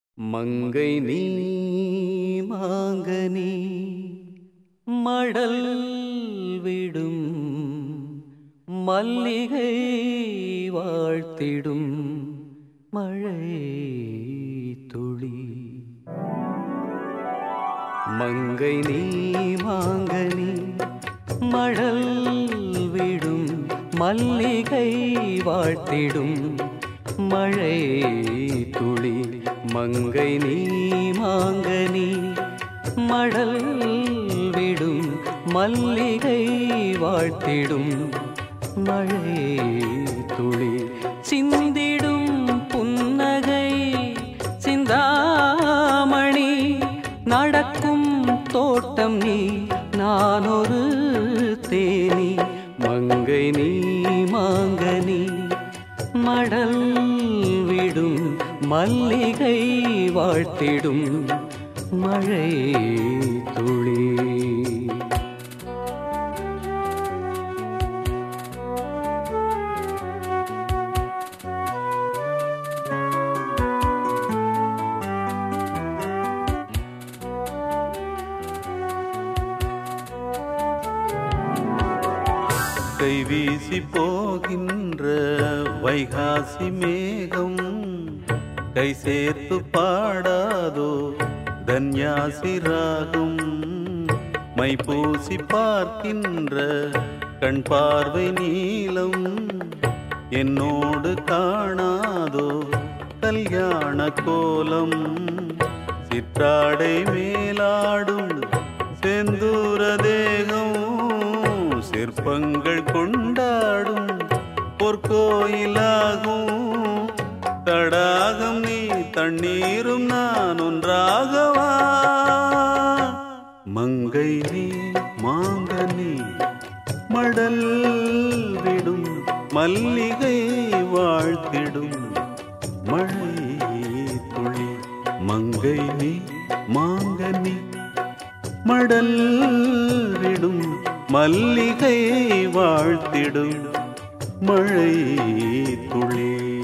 மங்கை நீ மாங்கனி மடல் விடும் மல்லிகை வாழ்த்திடும் மழை துளி மங்கை நீ மாங்கனி மழல் விடும் மல்லிகை வாழ்த்திடும் மழை துளி மங்கை நீ மாங்கனி மடல் விடும் மல்லிகை வாழ்த்திடும் மழை துளி சிந்திடும் புன்னகை சிந்தாமணி நடக்கும் தோட்டம் நீ நான் ஒரு தேனி மங்கை நீ மாங்கனி மடல் விடும் மல்லிகை வாழ்த்திடும் மழை துளி கை வீசி போகின்ற வைகாசி மேகம் கை சேர்த்து பாடாதோ தன்யாசி ராகம் மை பூசி பார்க்கின்ற கண் பார்வை நீளம் என்னோடு காணாதோ கல்யாண கோலம் சிற்றாடை மேலாடும் செந்தூர தேகம் சிற்பங்கள் கொண்டாடும் பொற்கோயிலாகும் தடாகம் நீ தண்ணீரும் நான் ஒன்றாகவா மங்கை நீ மாங்கனி மடல் விடும் மல்லிகை வாழ்த்திடும் மழை துளி மங்கை நீ மாங்கனி மடல் விடும் மல்லிகை வாழ்த்திடும் மழை துளி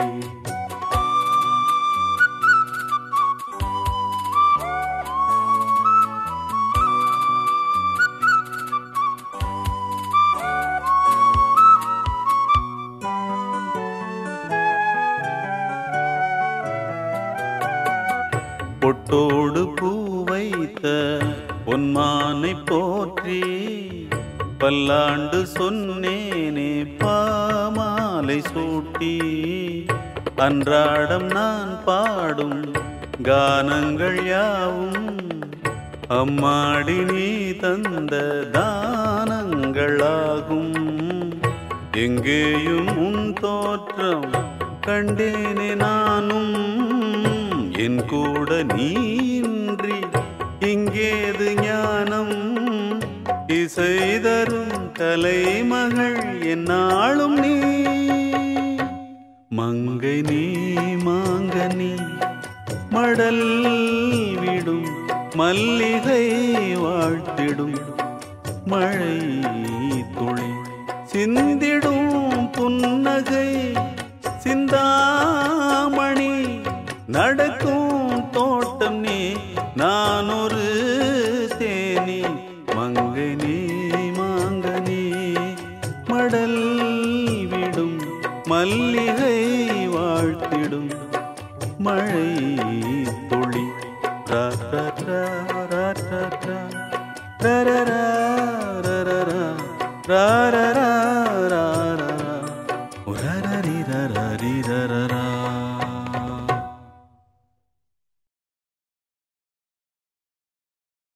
பொட்டோடு பூ வைத்த பொன்மானை போற்றி பல்லாண்டு சொன்னேனே பாமாலை சூட்டி அன்றாடம் நான் பாடும் கானங்கள் யாவும் அம்மாடி நீ தந்த தானங்களாகும் எங்கேயும் உன் தோற்றம் கண்டேனே நானும் என் கூட நீன்றி இங்கேது ஞானம் இசை தரும் கலைமகள் என்னாலும் நீ மங்கை நீ மாங்கனி மடல் விடும் மல்லிகை வாழ்த்திடும் மழை துளி சிந்திடும் புன்னகை சிந்தாமணி நடக்கும் தோட்டம் நீ நான் ஒரு தேனி மங்கை நீ மாங்கனி மடல் விடும் மல்லிகை வாழ்த்திடும் மழை துளி ரா ரா ரா ரா ரா ரா ரா ரா ரா ரா ரா ரா ரா